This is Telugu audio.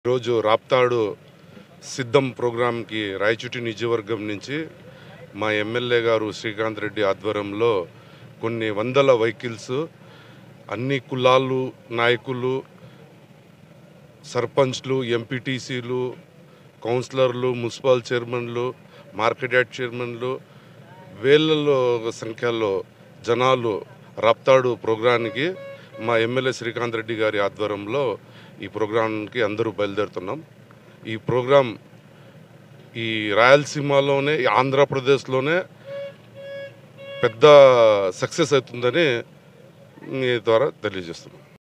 ఈరోజు రాప్తాడు సిద్ధం ప్రోగ్రాంకి రాయచుటి నియోజకవర్గం నుంచి మా ఎమ్మెల్యే గారు శ్రీకాంత్ రెడ్డి ఆధ్వర్యంలో కొన్ని వందల వెహికల్స్ అన్ని కులాలు నాయకులు సర్పంచ్లు ఎంపీటీసీలు కౌన్సిలర్లు మున్సిపల్ చైర్మన్లు మార్కెట్ యార్డ్ చైర్మన్లు వేలలో సంఖ్యలో జనాలు రాప్తాడు ప్రోగ్రాంకి మా ఎమ్మెల్యే శ్రీకాంత్ రెడ్డి గారి ఆధ్వర్యంలో ఈ ప్రోగ్రాంకి అందరూ బయలుదేరుతున్నాం ఈ ప్రోగ్రాం ఈ రాయలసీమలోనే ఈ ఆంధ్రప్రదేశ్లోనే పెద్ద సక్సెస్ అవుతుందని మీ ద్వారా తెలియజేస్తున్నాం